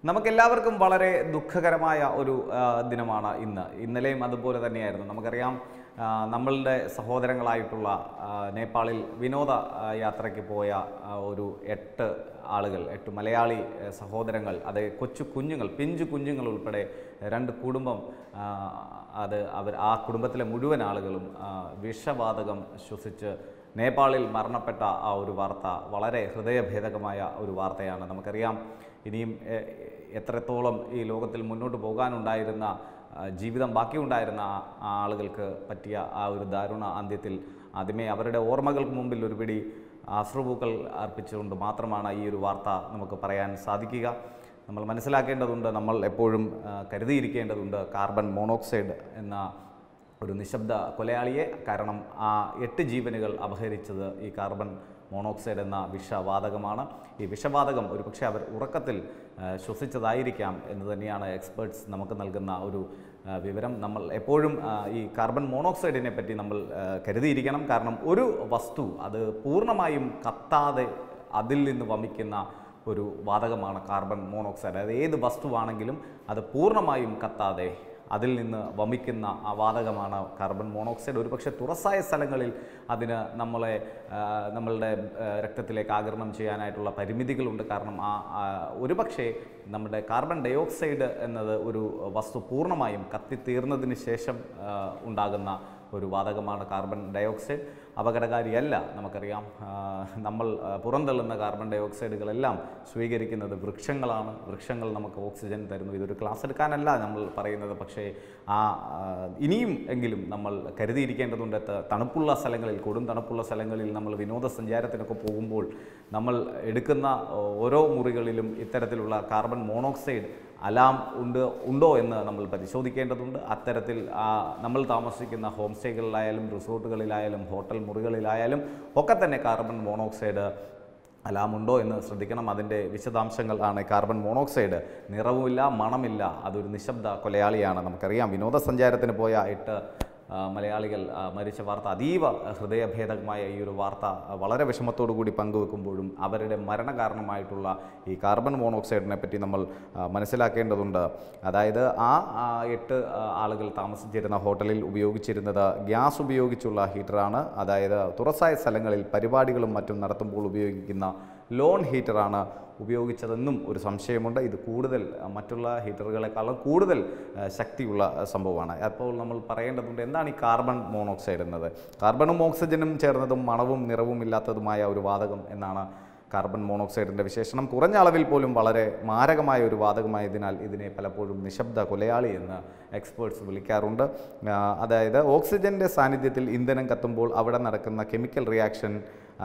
നമുക്കെല്ലാവർക്കും വളരെ ദുഃഖകരമായ ഒരു ആ, ദിനമാണ് ഇന്ന് ഇന്നലെയും അതുപോലെ തന്നെയായിരുന്നു നമുക്കറിയാം ആ, നമ്മളുടെ സഹോദരങ്ങളായിട്ടുള്ള ആ, നേപ്പാളിൽ വിനോദ ആ, യാത്രയ്ക്ക് പോയ ആ, ഒരു എട്ട് ആളുകൾ എട്ട് മലയാളി ആ, സഹോദരങ്ങൾ അത് കൊച്ചു കുഞ്ഞുങ്ങൾ പിഞ്ചു കുഞ്ഞുങ്ങൾ ഉൾപ്പെടെ രണ്ട് കുടുംബം ആ, അത് അവർ ആ കുടുംബത്തിലെ മുഴുവൻ ആളുകളും ആ, വിഷവാതകം ശ്വസിച്ച് നേപ്പാളിൽ മരണപ്പെട്ട ആ ഒരു വാർത്ത വളരെ ഹൃദയഭേദകമായ ഒരു വാർത്തയാണ് നമുക്കറിയാം ഇനിയും എ- എത്രത്തോളം ഈ ലോകത്തിൽ മുന്നോട്ട് പോകാനുണ്ടായിരുന്ന ആ, ജീവിതം ബാക്കിയുണ്ടായിരുന്ന ആ ആ ആളുകൾക്ക് പറ്റിയ ആ ഒരു ദാരുണ അന്ത്യത്തിൽ ആദ്യമേ അവരുടെ ഓർമ്മകൾക്ക് മുമ്പിൽ ഒരു പിടി അശ്രുപൂക്കൾ അർപ്പിച്ചുകൊണ്ട് മാത്രമാണ് ഈ ഒരു വാർത്ത നമുക്ക് പറയാൻ സാധിക്കുക നമ്മൾ മനസ്സിലാക്കേണ്ടതുണ്ട് നമ്മൾ എപ്പോഴും ആ, കരുതിയിരിക്കേണ്ടതുണ്ട് കാർബൺ മോണോക്സൈഡ് എന്ന ഒരു നിശബ്ദ കൊലയാളിയെ കാരണം ആ എട്ട് ജീവനുകൾ അപഹരിച്ചത് ഈ കാർബൺ മോണോക്സൈഡ് എന്ന വിഷവാതകമാണ് ഈ വിഷവാതകം ഒരുപക്ഷെ അവർ ഉറക്കത്തിൽ ആ, ശ്വസിച്ചതായിരിക്കാം എന്ന് തന്നെയാണ് എക്സ്പേർട്സ് നമുക്ക് നൽകുന്ന ഒരു ആ, വിവരം നമ്മൾ എപ്പോഴും ആ, ഈ കാർബൺ മോണോക്സൈഡിനെ പറ്റി നമ്മൾ ആ, കരുതിയിരിക്കണം കാരണം ഒരു വസ്തു അത് പൂർണ്ണമായും കത്താതെ അതിൽ നിന്ന് വമിക്കുന്ന ഒരു വാതകമാണ് കാർബൺ മോണോക്സൈഡ് അതായത് ഏത് വസ്തുവാണെങ്കിലും അത് പൂർണ്ണമായും കത്താതെ അതിൽ നിന്ന് വമിക്കുന്ന ആ വാതകമാണ് കാർബൺ മോണോക്സൈഡ് ഒരുപക്ഷെ തുറസായ സ്ഥലങ്ങളിൽ അതിന് നമ്മളെ ആ, നമ്മളുടെ ആ, രക്തത്തിലേക്ക് ആഗിരണം ചെയ്യാനായിട്ടുള്ള പരിമിതികളുണ്ട് കാരണം ആ ആ, ഒരുപക്ഷെ നമ്മുടെ കാർബൺ ഡയോക്സൈഡ് എന്നത് ഒരു വസ്തു പൂർണ്ണമായും കത്തിത്തീർന്നതിന് ശേഷം ആ, ഉണ്ടാകുന്ന ഒരു വാതകമാണ് കാർബൺ ഡയോക്സൈഡ് അപകടകാരിയല്ല നമുക്കറിയാം ആ, നമ്മൾ ആ, പുറന്തള്ളുന്ന കാർബൺ ഡയോക്സൈഡുകളെല്ലാം സ്വീകരിക്കുന്നത് വൃക്ഷങ്ങളാണ് വൃക്ഷങ്ങൾ നമുക്ക് ഓക്സിജൻ തരുന്നു ഇതൊരു ക്ലാസ് എടുക്കാനല്ല നമ്മൾ പറയുന്നത് പക്ഷേ ആ ആ, ഇനിയും എങ്കിലും നമ്മൾ കരുതിയിരിക്കേണ്ടതുണ്ട് ത- തണുപ്പുള്ള സ്ഥലങ്ങളിൽ കൊടും തണുപ്പുള്ള സ്ഥലങ്ങളിൽ നമ്മൾ വിനോദസഞ്ചാരത്തിനൊക്കെ പോകുമ്പോൾ നമ്മൾ എടുക്കുന്ന ഓരോ മുറികളിലും ഇത്തരത്തിലുള്ള കാർബൺ മോണോക്സൈഡ് അലാം ഉണ്ട് ഉണ്ടോ എന്ന് നമ്മൾ പരിശോധിക്കേണ്ടതുണ്ട് അത്തരത്തിൽ ആ, നമ്മൾ താമസിക്കുന്ന ഹോം സ്റ്റേകളിലായാലും റിസോർട്ടുകളിലായാലും ഹോട്ടൽ മുറികളിലായാലും ഒക്കെ തന്നെ കാർബൺ മോണോക്സൈഡ് അലാമുണ്ടോ എന്ന് ശ്രദ്ധിക്കണം അതിൻ്റെ വിശദാംശങ്ങൾ ആണ് കാർബൺ മോണോക്സൈഡ് നിറവുമില്ല മണമില്ല അതൊരു നിശബ്ദ കൊലയാളിയാണ് നമുക്കറിയാം വിനോദസഞ്ചാരത്തിന് പോയ എട്ട് ആ, മലയാളികൾ ആ, മരിച്ച വാർത്ത അതീവ ഹൃദയഭേദകമായ ഈ ഒരു വാർത്ത ആ, വളരെ വിഷമത്തോടു കൂടി പങ്കുവെക്കുമ്പോഴും അവരുടെ മരണകാരണമായിട്ടുള്ള ഈ കാർബൺ മോണോക്സൈഡിനെ പറ്റി നമ്മൾ ആ, മനസ്സിലാക്കേണ്ടതുണ്ട് അതായത് ആ ആ, എട്ട് ആ, ആളുകൾ താമസിച്ചിരുന്ന ഹോട്ടലിൽ ഉപയോഗിച്ചിരുന്നത് ഗ്യാസ് ഉപയോഗിച്ചുള്ള ഹീറ്ററാണ് അതായത് തുറസായ സ്ഥലങ്ങളിൽ പരിപാടികളും മറ്റും നടത്തുമ്പോൾ ഉപയോഗിക്കുന്ന ലോൺ ഹീറ്ററാണ് ഉപയോഗിച്ചതെന്നും ഒരു സംശയമുണ്ട് ഇത് കൂടുതൽ അഹ്, മറ്റുള്ള ഹീറ്ററുകളെക്കാളും കൂടുതൽ അഹ്, ശക്തിയുള്ള അഹ്, സംഭവമാണ് അപ്പോൾ നമ്മൾ പറയേണ്ടതുണ്ട് എന്താണ് ഈ കാർബൺ മോണോക്സൈഡ് എന്നത് കാർബണും ഓക്സിജനും ചേർന്നതും മണവും നിറവും ഇല്ലാത്തതുമായ ഒരു വാതകം എന്നാണ് കാർബൺ മോണോക്സൈഡിൻ്റെ വിശേഷണം കുറഞ്ഞ അളവിൽ പോലും വളരെ മാരകമായ ഒരു വാതകമായതിനാൽ ഇതിനെ പലപ്പോഴും നിശബ്ദ കൊലയാളി എന്ന് എക്സ്പേർട്സ് വിളിക്കാറുണ്ട് ആ, അതായത് ഓക്സിജൻ്റെ സാന്നിധ്യത്തിൽ ഇന്ധനം കത്തുമ്പോൾ അവിടെ നടക്കുന്ന കെമിക്കൽ റിയാക്ഷൻ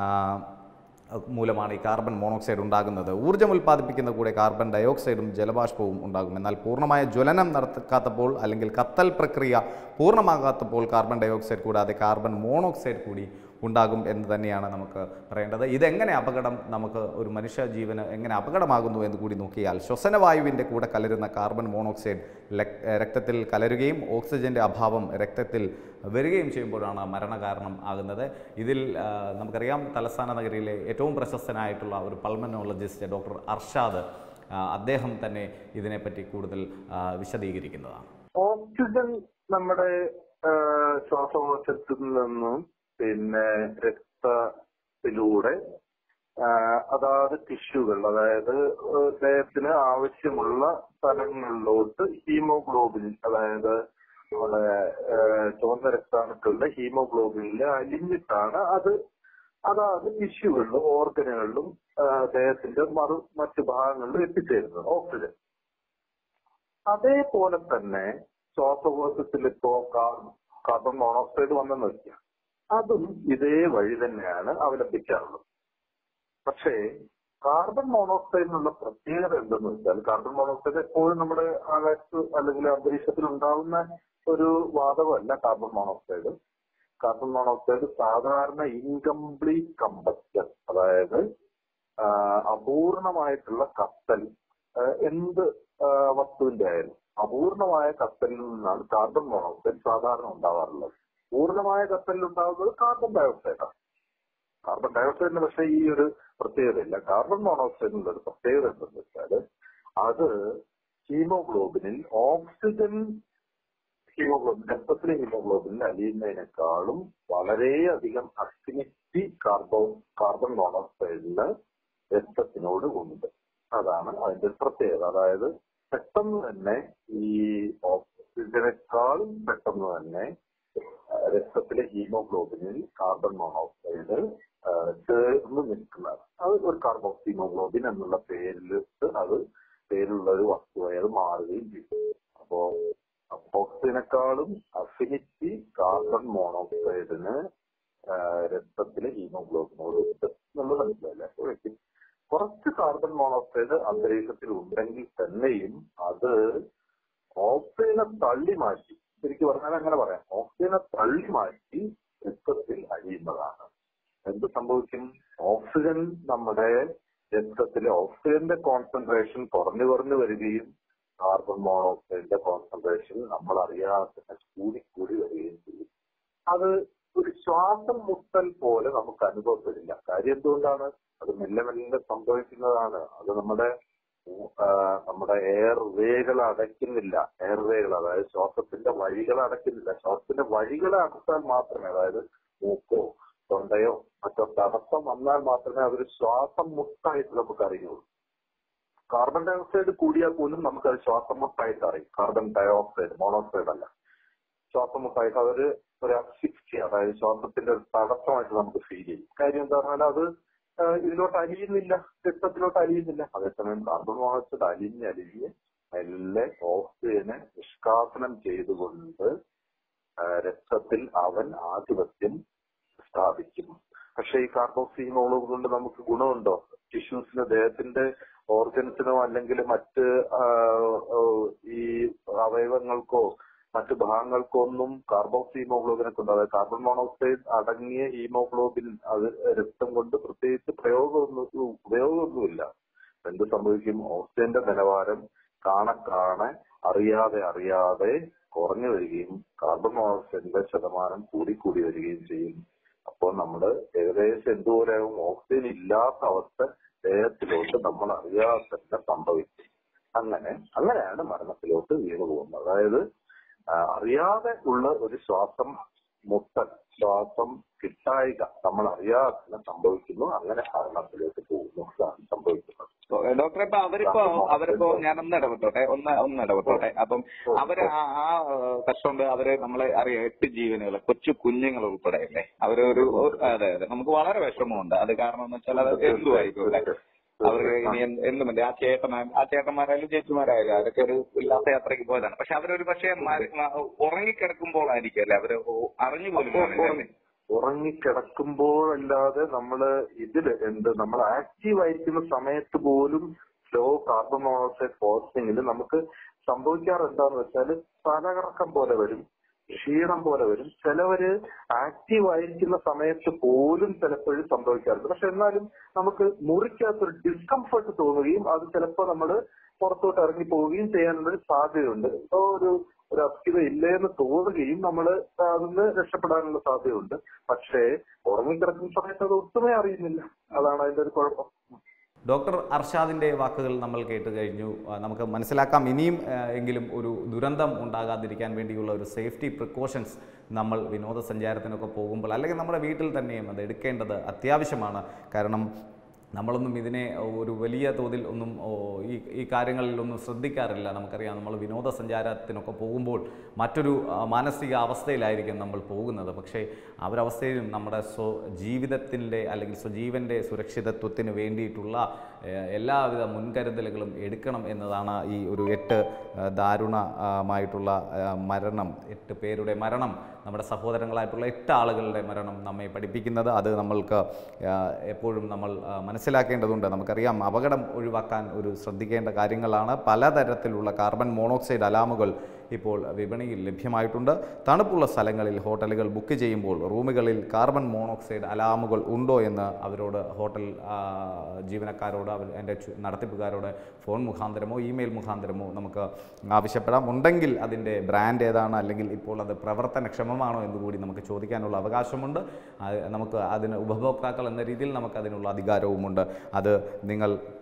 മൂലമാണ് ഈ കാർബൺ മോണോക്സൈഡ് ഉണ്ടാകുന്നത് ഊർജ്ജം ഉൽപ്പാദിപ്പിക്കുന്ന കൂടെ കാർബൺ ഡയോക്സൈഡും ജലബാഷ്പവും ഉണ്ടാകും എന്നാൽ പൂർണ്ണമായ ജ്വലനം നടക്കാത്തപ്പോൾ അല്ലെങ്കിൽ കത്തൽ പ്രക്രിയ പൂർണ്ണമാകാത്തപ്പോൾ കാർബൺ ഡയോക്സൈഡ് കൂടാതെ കാർബൺ മോണോക്സൈഡ് കൂടി ഉണ്ടാകും എന്ന് തന്നെയാണ് നമുക്ക് പറയേണ്ടത് ഇതെങ്ങനെ അപകടം നമുക്ക് ഒരു മനുഷ്യ ജീവന് എങ്ങനെ അപകടമാകുന്നു എന്ന് കൂടി നോക്കിയാൽ ശ്വസനവായുവിൻ്റെ കൂടെ കലരുന്ന കാർബൺ മോണോക്സൈഡ് ലക്- രക്തത്തിൽ കലരുകയും ഓക്സിജൻ്റെ അഭാവം രക്തത്തിൽ വരികയും ചെയ്യുമ്പോഴാണ് മരണകാരണം ആകുന്നത് ഇതിൽ ആ, നമുക്കറിയാം തലസ്ഥാന നഗരിയിലെ ഏറ്റവും പ്രശസ്തനായിട്ടുള്ള ഒരു പൾമനോളജിസ്റ്റ് ഡോക്ടർ അർഷാദ് ആ, അദ്ദേഹം തന്നെ ഇതിനെപ്പറ്റി കൂടുതൽ ആ, വിശദീകരിക്കുന്നതാണ് ഓക്സിജൻ നമ്മുടെ ആ, ശ്വാസകോശത്തിൽ നിന്നും പിന്നെ രക്തത്തിലൂടെ ആ, അതാത് ടിഷ്യൂകൾ അതായത് ദേഹത്തിന് ആവശ്യമുള്ള സ്ഥലങ്ങളിലോട്ട് ഹീമോഗ്ലോബിൻ അതായത് നമ്മുടെ ആ, ചുവന്ന രക്താണുക്കളുടെ ഹീമോഗ്ലോബിനിൽ അലിഞ്ഞിട്ടാണ് അത് അതാത് ടിഷ്യൂകളിലും ഓർഗനുകളിലും ആ, ദേഹത്തിന്റെ മറു മറ്റു ഭാഗങ്ങളിലും എത്തിച്ചേരുന്നത് ഓക്സിജൻ അതേപോലെ തന്നെ ശ്വാസകോശത്തിൽ ഇപ്പോ കാർ- കാർബൺ മോണോക്സൈഡ് വന്നെന്ന് വെക്കുക അതും ഇതേ വഴി തന്നെയാണ് അവലംബിക്കാറുള്ളത് പക്ഷേ കാർബൺ മോണോക്സൈഡിനുള്ള പ്രത്യേകത എന്തെന്ന് വെച്ചാൽ കാർബൺ മോണോക്സൈഡ് എപ്പോഴും നമ്മുടെ ആകാശത്ത് അല്ലെങ്കിൽ അന്തരീക്ഷത്തിൽ ഉണ്ടാകുന്ന ഒരു വാതകമല്ല കാർബൺ മോണോക്സൈഡ് കാർബൺ മോണോക്സൈഡ് സാധാരണ ഇൻകംപ്ലീറ്റ് കമ്പസ്റ്റൻ അതായത് ആ, അപൂർണമായിട്ടുള്ള കത്തൽ ആ, എന്ത് ആ, വസ്തുവിന്റെ ആയാലും അപൂർണമായ കത്തലിൽ നിന്നാണ് കാർബൺ മോണോക്സൈഡ് സാധാരണ ഉണ്ടാവാറുള്ളത് പൂർണ്ണമായ കത്തലിൽ ഉണ്ടാകുന്നത് കാർബൺ ഡയോക്സൈഡാണ് കാർബൺ ഡയോക്സൈഡിന് പക്ഷേ ഈ ഒരു പ്രത്യേകതയില്ല കാർബൺ മോണോക്സൈഡിനുള്ള ഒരു പ്രത്യേകത എന്തെന്ന് വെച്ചാൽ അത് ഹീമോഗ്ലോബിനിൽ ഓക്സിജൻ ഹീമോഗ്ലോബിൻ രക്തത്തിലെ ഹീമോഗ്ലോബിനിൽ അലിയുന്നതിനേക്കാളും വളരെയധികം അഫിനിറ്റി കാർബോ കാർബൺ മോണോക്സൈഡിന് രക്തത്തിനോട് ഉണ്ട് അതാണ് അതിന്റെ ഒരു പ്രത്യേകത അതായത് പെട്ടെന്ന് തന്നെ ഈ ഓക്സിജനേക്കാളും പെട്ടെന്ന് തന്നെ ആ, രക്തത്തിലെ ഹീമോഗ്ലോബിനിൽ കാർബൺ മോണോക്സൈഡ് ആ, ചേർന്ന് നിൽക്കുന്നതാണ് അത് ഒരു കാർബോക്സ് ഹീമോഗ്ലോബിൻ എന്നുള്ള പേരിലിട്ട് അത് പേരുള്ള ഒരു വസ്തുവായി അത് മാറുകയും ചെയ്യും അപ്പോ ഓക്സിജനേക്കാളും അഫിനിറ്റി കാർബൺ മോണോക്സൈഡിന് ആ, രക്തത്തിലെ ഹീമോഗ്ലോബിനോട് ഉണ്ട് നമ്മൾ മനസ്സിലായില്ലേ അപ്പോഴേക്കും കുറച്ച് കാർബൺ മോണോക്സൈഡ് അന്തരീക്ഷത്തിൽ ഉണ്ടെങ്കിൽ തന്നെയും അത് ഓക്സിജനെ തള്ളി മാറ്റി ശരിക്കും പറഞ്ഞാൽ അങ്ങനെ പറയാം ഓക്സിജനെ തള്ളി മാറ്റി രക്തത്തിൽ അഴിയുന്നതാണ് എന്ത് സംഭവിക്കും ഓക്സിജൻ നമ്മുടെ രക്തത്തിലെ ഓക്സിജന്റെ കോൺസെൻട്രേഷൻ കുറഞ്ഞു കുറഞ്ഞു വരികയും കാർബൺ മോണോക്സൈഡിന്റെ കോൺസെൻട്രേഷൻ നമ്മൾ അറിയാതെ തന്നെ കൂടി കൂടി വരികയും ചെയ്യും അത് ഒരു ശ്വാസം മുട്ടൽ പോലെ നമുക്ക് അനുഭവപ്പെടില്ല കാര്യം എന്തുകൊണ്ടാണ് അത് മെല്ലെ മെല്ലെ സംഭവിക്കുന്നതാണ് അത് നമ്മുടെ ആ, നമ്മുടെ എയർ വേകൾ അടയ്ക്കുന്നില്ല എയർ വേകൾ അതായത് ശ്വാസത്തിന്റെ വഴികൾ അടയ്ക്കുന്നില്ല ശ്വാസത്തിന്റെ വഴികളെ അടച്ചാൽ മാത്രമേ അതായത് മൂക്കോ തൊണ്ടയോ മറ്റോ തടസ്സം വന്നാൽ മാത്രമേ അതൊരു ശ്വാസം മുട്ടായിട്ട് നമുക്ക് അറിയുള്ളൂ കാർബൺ ഡൈ ഓക്സൈഡ് കൂടിയാൽ പോലും നമുക്കത് ശ്വാസം മുട്ടായിട്ട് അറിയും കാർബൺ ഡൈ ഓക്സൈഡ് മോണോക്സൈഡ് അല്ല ശ്വാസം മുട്ടായിട്ട് അതൊരു ഒരു അസിക്സി അതായത് ശ്വാസത്തിന്റെ ഒരു തടസ്സമായിട്ട് നമുക്ക് ഫീൽ ചെയ്യും കാര്യം എന്താ പറഞ്ഞാൽ അത് ആ, ഇതിലോട്ട് അലിയുന്നില്ല രക്തത്തിലോട്ട് അലിയുന്നില്ല അതേസമയം കാർബൺ മോണോക്സൈഡ് അലിഞ്ഞ് അലിഞ്ഞ് മെല്ലെ ഓക്സിജനെ നിഷ്കാസനം ചെയ്തുകൊണ്ട് ആ, രക്തത്തിൽ അവൻ ആധിപത്യം സ്ഥാപിക്കും പക്ഷെ ഈ കാർബോക്സിനോളും കൊണ്ട് നമുക്ക് ഗുണമുണ്ടോ ടിഷ്യൂസിന് ദേഹത്തിന്റെ ഓർഗൻസിനോ അല്ലെങ്കിൽ മറ്റ് ആ, ഓ, ഈ അവയവങ്ങൾക്കോ മറ്റു ഭാഗങ്ങൾക്കോ ഒന്നും കാർബോക്സി ഹീമോഗ്ലോബിനെ കൊണ്ട് അതായത് കാർബൺ മോണോക്സൈഡ് അടങ്ങിയ ഹീമോഗ്ലോബിൻ അത് രക്തം കൊണ്ട് പ്രത്യേകിച്ച് പ്രയോഗമൊന്നും ഉപയോഗമൊന്നുമില്ല എന്ത് സംഭവിക്കും ഓക്സിജന്റെ നിലവാരം കാണെ കാണെ അറിയാതെ അറിയാതെ കുറഞ്ഞു വരികയും കാർബൺ മോണോക്സൈഡിന്റെ ശതമാനം കൂടി കൂടി വരികയും ചെയ്യും അപ്പോൾ നമ്മൾ ഏകദേശം എന്തോരം ഓക്സിജൻ ഇല്ലാത്ത അവസ്ഥ ദേഹത്തിലോട്ട് നമ്മൾ അറിയാതെ തന്നെ സംഭവിക്കും അങ്ങനെ അങ്ങനെയാണ് മരണത്തിലോട്ട് വീണു പോകുന്നത് അതായത് ആ, അറിയാതെ ഉള്ള ഒരു ശ്വാസം മുട്ടൽ ശ്വാസം കിട്ടായിക നമ്മൾ അറിയാതെ തന്നെ സംഭവിക്കുന്നു അങ്ങനെ മരണത്തിലേക്ക് പോകുന്നു അതാണ് സംഭവിക്കുന്നത് ഡോക്ടറെ ഇപ്പൊ അവരിപ്പോ അവരിപ്പോ ഞാൻ ഒന്ന് ഇടപെട്ടോട്ടെ ഒന്ന് ഒന്ന് ഇടപെട്ടോട്ടെ അപ്പം അവര് ആ ആ കഷ്ടമുണ്ട് അവര് നമ്മളെ അറിയാം എട്ട് ജീവനുകൾ കൊച്ചു കുഞ്ഞുങ്ങൾ ഉൾപ്പെടെ അല്ലേ അവര് ഒരു അതെ അതെ നമുക്ക് വളരെ വിഷമമുണ്ട് അത് കാരണം എന്ന് വെച്ചാൽ അത് എന്തു ആയിക്കോട്ടെ അവർക്ക് ഇനി എന്ത് എന്തും മതി ആ ചേട്ടൻ ആ ചേട്ടന്മാരായാലും ചേച്ചിമാരായാലും അവരൊക്കെ ഒരു ഉല്ലാസ യാത്രയ്ക്ക് പോയതാണ് പക്ഷെ അവരൊരു പക്ഷേ ഉറങ്ങിക്കിടക്കുമ്പോഴായിരിക്കും അല്ലെ അവര് അറിഞ്ഞു പോലും കാണില്ല. ഉറങ്ങിക്കിടക്കുമ്പോഴല്ലാതെ നമ്മള് ഇതില് എന്ത് നമ്മൾ ആക്റ്റീവ് ആയിരിക്കുന്ന സമയത്ത് പോലും സ്ലോ കാർബൺ മോണോക്സൈഡ് പോസ്റ്റിംഗിൽ നമുക്ക് സംഭവിക്കാറ് എന്താന്ന് വെച്ചാൽ തലകറക്കം പോലെ വരും ക്ഷീണം പോലെ വരും ചിലവര് ആക്റ്റീവ് ആയിരിക്കുന്ന സമയത്ത് പോലും ചിലപ്പോഴും സംഭവിക്കാറുണ്ട് പക്ഷെ എന്നാലും നമുക്ക് മുറിക്കകത്തൊരു ഡിസ്കംഫർട്ട് തോന്നുകയും അത് ചിലപ്പോൾ നമ്മൾ പുറത്തോട്ട് ഇറങ്ങി പോവുകയും ചെയ്യാനുള്ള ഒരു സാധ്യതയുണ്ട് ഇപ്പോ ഒരു ഒരു അസ്ഥിത ഇല്ലേന്ന് തോന്നുകയും നമ്മൾ അതിന് രക്ഷപ്പെടാനുള്ള സാധ്യതയുണ്ട് പക്ഷേ ഉറങ്ങിക്കിടക്കുന്ന സമയത്ത് അത് ഒട്ടുമേ അറിയുന്നില്ല അതാണ് അതിന്റെ ഒരു കുഴപ്പം ഡോക്ടർ അർഷാദിൻ്റെ വാക്കുകൾ നമ്മൾ കേട്ട് കഴിഞ്ഞു ആ, നമുക്ക് മനസ്സിലാക്കാം ഇനിയും ആ, എങ്കിലും ഒരു ദുരന്തം ഉണ്ടാകാതിരിക്കാൻ വേണ്ടിയുള്ള ഒരു സേഫ്റ്റി പ്രിക്കോഷൻസ് നമ്മൾ വിനോദസഞ്ചാരത്തിനൊക്കെ പോകുമ്പോൾ അല്ലെങ്കിൽ നമ്മുടെ വീട്ടിൽ തന്നെയും അത് എടുക്കേണ്ടത് അത്യാവശ്യമാണ് കാരണം നമ്മളൊന്നും ഇതിനെ ഒരു വലിയ തോതിൽ ഒന്നും ഓ, ഈ ഈ കാര്യങ്ങളിലൊന്നും ശ്രദ്ധിക്കാറില്ല നമുക്കറിയാം നമ്മൾ വിനോദസഞ്ചാരത്തിനൊക്കെ പോകുമ്പോൾ മറ്റൊരു ആ, മാനസിക അവസ്ഥയിലായിരിക്കും നമ്മൾ പോകുന്നത് പക്ഷേ ആ ഒരു അവസ്ഥയിലും നമ്മുടെ സ്വ ജീവിതത്തിൻ്റെ അല്ലെങ്കിൽ സ്വജീവൻ്റെ സുരക്ഷിതത്വത്തിന് വേണ്ടിയിട്ടുള്ള ഏഹ്, എല്ലാവിധ മുൻകരുതലുകളും എടുക്കണം എന്നതാണ് ഈ ഒരു എട്ട് ആ, ദാരുണമായിട്ടുള്ള ആ, മരണം എട്ട് പേരുടെ മരണം നമ്മുടെ സഹോദരങ്ങളായിട്ടുള്ള എട്ട് ആളുകളുടെ മരണം നമ്മെ പഠിപ്പിക്കുന്നത് അത് നമ്മൾക്ക് ആ, എപ്പോഴും നമ്മൾ ആ, മനസ്സിലാക്കേണ്ടതുണ്ട് നമുക്കറിയാം അപകടം ഒഴിവാക്കാൻ ഒരു ശ്രദ്ധിക്കേണ്ട കാര്യങ്ങളാണ് പലതരത്തിലുള്ള കാർബൺ മോണോക്സൈഡ് അലാമുകൾ ഇപ്പോൾ വിപണിയിൽ ലഭ്യമായിട്ടുണ്ട് തണുപ്പുള്ള സ്ഥലങ്ങളിൽ ഹോട്ടലുകൾ ബുക്ക് ചെയ്യുമ്പോൾ റൂമുകളിൽ കാർബൺ മോണോക്സൈഡ് അലാമുകൾ ഉണ്ടോ എന്ന് അവരോട് ഹോട്ടൽ ആ, ജീവനക്കാരോട് അവർ എൻ്റെ ചു- നടത്തിപ്പുകാരോട് ഫോൺ മുഖാന്തരമോ ഇമെയിൽ മുഖാന്തരമോ നമുക്ക് ആവശ്യപ്പെടാം ഉണ്ടെങ്കിൽ അതിൻ്റെ ബ്രാൻഡ് ഏതാണ് അല്ലെങ്കിൽ ഇപ്പോൾ അത് പ്രവർത്തനക്ഷമമാണോ എന്ന് കൂടി നമുക്ക് ചോദിക്കാനുള്ള അവകാശമുണ്ട് അത് നമുക്ക് അതിന് ഉപഭോക്താക്കൾ എന്ന രീതിയിൽ നമുക്ക് അതിനുള്ള അധികാരവുമുണ്ട് അത് നിങ്ങൾ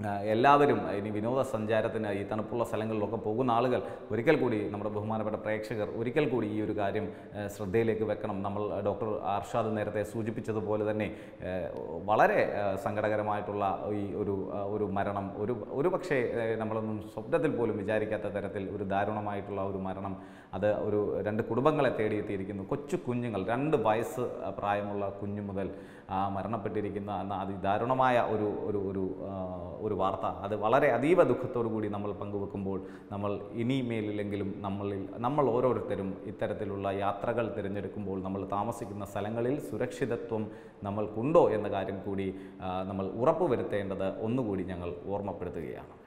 ആ, എല്ലാവരും ഇനി വിനോദസഞ്ചാരത്തിന് ഈ തണുപ്പുള്ള സ്ഥലങ്ങളിലൊക്കെ പോകുന്ന ആളുകൾ ഒരിക്കൽ കൂടി നമ്മുടെ ബഹുമാനപ്പെട്ട പ്രേക്ഷകർ ഒരിക്കൽ കൂടി ഈ ഒരു കാര്യം ആ, ശ്രദ്ധയിലേക്ക് വെക്കണം നമ്മൾ ആ, ഡോക്ടർ അർഷാദ് നേരത്തെ സൂചിപ്പിച്ചതുപോലെ തന്നെ ആ, വളരെ ആ, സങ്കടകരമായിട്ടുള്ള ഈ ഒരു ആ, ഒരു മരണം ഒരു ഒരു പക്ഷേ ആ, നമ്മളൊന്നും സ്വപ്നത്തിൽ പോലും വിചാരിക്കാത്ത തരത്തിൽ ഒരു ദാരുണമായിട്ടുള്ള ഒരു മരണം അത് ഒരു രണ്ട് കുടുംബങ്ങളെ തേടിയെത്തിയിരിക്കുന്നു കൊച്ചു കുഞ്ഞുങ്ങൾ രണ്ട് വയസ്സ് ആ, പ്രായമുള്ള കുഞ്ഞു മുതൽ ആ, മരണപ്പെട്ടിരിക്കുന്ന എന്ന അതിദാരുണമായ ഒരു ഒരു ഒരു ആ, ഒരു വാർത്ത അത് വളരെ അതീവ ദുഃഖത്തോടു കൂടി നമ്മൾ പങ്കുവെക്കുമ്പോൾ നമ്മൾ ഇനി മേലില്ലെങ്കിലും നമ്മളിൽ നമ്മൾ ഓരോരുത്തരും ഇത്തരത്തിലുള്ള യാത്രകൾ തിരഞ്ഞെടുക്കുമ്പോൾ നമ്മൾ താമസിക്കുന്ന സ്ഥലങ്ങളിൽ സുരക്ഷിതത്വം നമ്മൾക്കുണ്ടോ എന്ന കാര്യം കൂടി ആ, നമ്മൾ ഉറപ്പുവരുത്തേണ്ടത് ഒന്നുകൂടി ഞങ്ങൾ ഓർമ്മപ്പെടുത്തുകയാണ്